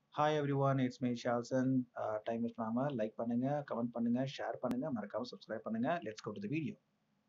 hi everyone it's me Shalson time waste பண்ணாம like பண்ணுங்க comment பண்ணுங்க ஷேர் பண்ணுங்க மறக்காம சப்ஸ்கிரைப் பண்ணுங்க let's go to the video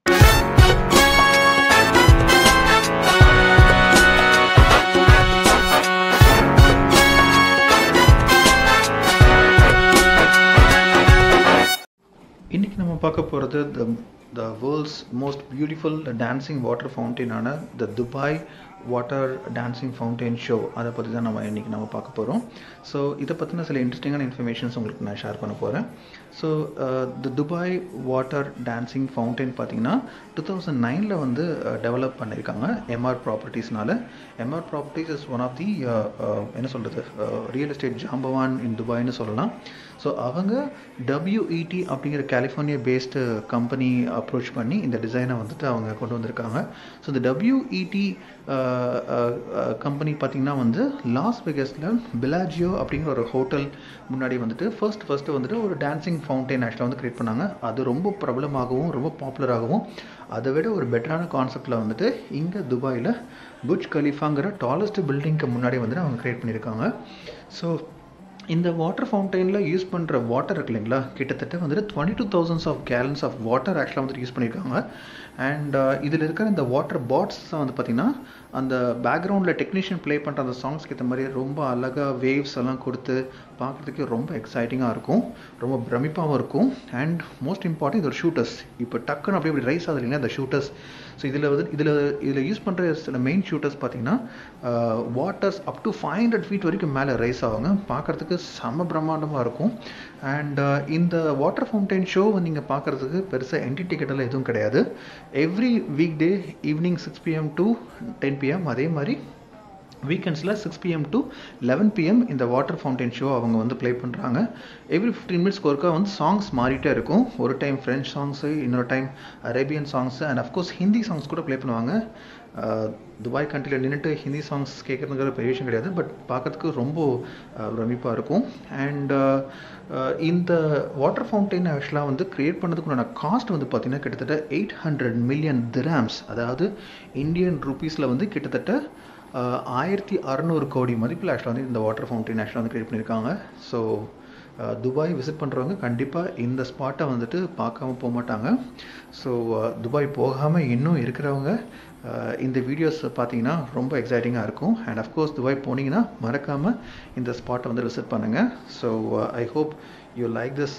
இன்னைக்கு நம்ம பார்க்க போகிறது the the world's most beautiful dancing water ஃபவுண்டெயினான the Dubai water dancing fountain show அதை பற்றி தான் நம்ம இன்றைக்கி நம்ம பார்க்க போகிறோம் ஸோ இதை பற்றின சில இன்ட்ரெஸ்டிங்கான இன்ஃபர்மேஷன்ஸ் உங்களுக்கு நான் ஷேர் பண்ண போகிறேன் so the Dubai water dancing fountain பார்த்தீங்கன்னா டூ தௌசண்ட் நைனில் வந்து டெவலப் பண்ணியிருக்காங்க எம்ஆர் ப்ராப்பர்ட்டிஸ்னால Emaar properties is one of the என்ன சொல்கிறது ரியல் எஸ்டேட் ஜாம்பவான் இன் துபாய்னு சொல்லலாம் ஸோ அவங்க டபிள்யூஇடி அப்படிங்கிற கலிஃபோர்னியா பேஸ்டு கம்பெனி அப்ரோச் பண்ணி இந்த டிசைனை வந்துட்டு அவங்க கொண்டு வந்திருக்காங்க ஸோ இந்த டபிள்யூஇடி கம்பெனி பார்த்திங்கன்னா வந்து லாஸ் வெகஸில் பிலாஜியோ அப்படிங்கிற ஒரு ஹோட்டல் முன்னாடி வந்துட்டு ஃபர்ஸ்ட் ஃபர்ஸ்ட்டு வந்துட்டு ஒரு டான்சிங் ஃபவுண்டைன் ஆக்சுவலாக வந்து க்ரியேட் பண்ணாங்க அது ரொம்ப பிரபலமாகவும் ரொம்ப பாப்புலராகவும் அதை விட ஒரு பெட்டரான கான்செப்டில் வந்துட்டு இங்கே துபாயில் புஜ் கலிஃபாங்கிற டாலஸ்ட் பில்டிங்க்கு முன்னாடி வந்துட்டு அவங்க க்ரியேட் பண்ணியிருக்காங்க ஸோ இந்த வாட்டர் ஃபவுண்டெயினில் யூஸ் பண்ணுற வாட்டர் இருக்கு இல்லைங்களா கிட்டத்தட்ட வந்துட்டு twenty two thousands of gallons of water ஆக்சுவலாக வந்துட்டு யூஸ் பண்ணியிருக்காங்க அண்ட் இதில் இருக்கிற இந்த வாட்டர் பாட்ஸ் வந்து பார்த்திங்கன்னா அந்த பேக்ரவுண்டில் டெக்னீஷியன் ப்ளே பண்ணுற அந்த சாங்ஸ்க்கு ஏற்ற மாதிரி ரொம்ப அழகாக வேவ்ஸ் எல்லாம் கொடுத்து பார்க்குறதுக்கு ரொம்ப எக்ஸைட்டிங்காக இருக்கும் ரொம்ப பிரமிப்பாகவும் இருக்கும் அண்ட் மோஸ்ட் இம்பார்ட்டன்ட் இது ஒரு ஷூட்டர்ஸ் இப்போ டக்குன்னு அப்படி இப்படி ரைஸ் ஆகுது இல்லைங்களா இந்த ஷூட்டர்ஸ் ஸோ இதில் வந்து இதில் இதில் யூஸ் பண்ணுற சில மெயின் ஷூட்டர்ஸ் பார்த்தீங்கன்னா waters up to five hundred feet வரைக்கும் மேலே ரைஸ் ஆகுங்க பார்க்குறதுக்கு செம பிரம்மாண்டமாக இருக்கும் அண்ட் இந்த வாட்டர் ஃபவுண்டைன் ஷோ நீங்கள் பார்க்குறதுக்கு பெருசாக என்ட்ரி டிக்கெட்டெல்லாம் எதுவும் கிடையாது every weekday evening six PM to ten PM அதே மாதிரி வீக்கெண்ட்ஸில் six PM to eleven PM இந்த வாட்டர் ஃபவுண்டைன் ஷோ அவங்க வந்து ப்ளே பண்ணுறாங்க எவ்ரி ஃபிஃப்டீன் மினிட்ஸ்க்கு ஒருக்கா வந்து சாங்ஸ் மாறிட்டே இருக்கும் ஒரு டைம் ஃப்ரெஞ்ச் சாங்ஸு இன்னொரு time Arabian songs and of course Hindi songs கூட ப்ளே பண்ணுவாங்க துபாய் கண்ட்ரியில் நின்றுட்டு ஹிந்தி சாங்ஸ் கேட்குறதுங்கிற பெரிய விஷயம் கிடையாது பட் பார்க்கறதுக்கு ரொம்ப பிரமிப்பாக இருக்கும் அண்ட் இந்த வாட்டர் ஃபவுண்டைன் ஆக்சுவலாக வந்து க்ரியேட் பண்ணதுக்குண்டான காஸ்ட் வந்து பார்த்திங்கன்னா கிட்டத்தட்ட எயிட் ஹண்ட்ரட் மில்லியன் திராம்ஸ் அதாவது இந்தியன் ருபீஸில் வந்து கிட்டத்தட்ட ஆயிரத்தி அறநூறு கோடி மதிப்பில் ஆக்சுவலாக வந்து இந்த வாட்டர் ஃபவுண்டைன் ஆக்சுவலாக வந்து க்ரியேட் பண்ணியிருக்காங்க ஸோ துபாய் விசிட் பண்ணுறவங்க கண்டிப்பாக இந்த ஸ்பாட்டை வந்துட்டு பார்க்காம போக மாட்டாங்க ஸோ துபாய் போகாமல் இன்னும் இருக்கிறவங்க இந்த வீடியோஸ் பார்த்தீங்கன்னா ரொம்ப எக்ஸைட்டிங்காக இருக்கும் அண்ட் அஃப்கோர்ஸ் துபாய் போனீங்கன்னா மறக்காமல் இந்த ஸ்பாட்டை வந்து விசிட் பண்ணுங்கள் so I hope you like this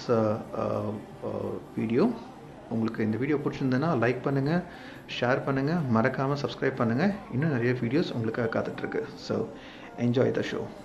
video உங்களுக்கு இந்த வீடியோ பிடிச்சிருந்ததுன்னா லைக் பண்ணுங்கள் ஷேர் பண்ணுங்கள் மறக்காமல் சப்ஸ்கிரைப் பண்ணுங்கள் இன்னும் நிறைய வீடியோஸ் உங்களுக்காக காத்துட்ருக்கு ஸோ என்ஜாய் த ஷோ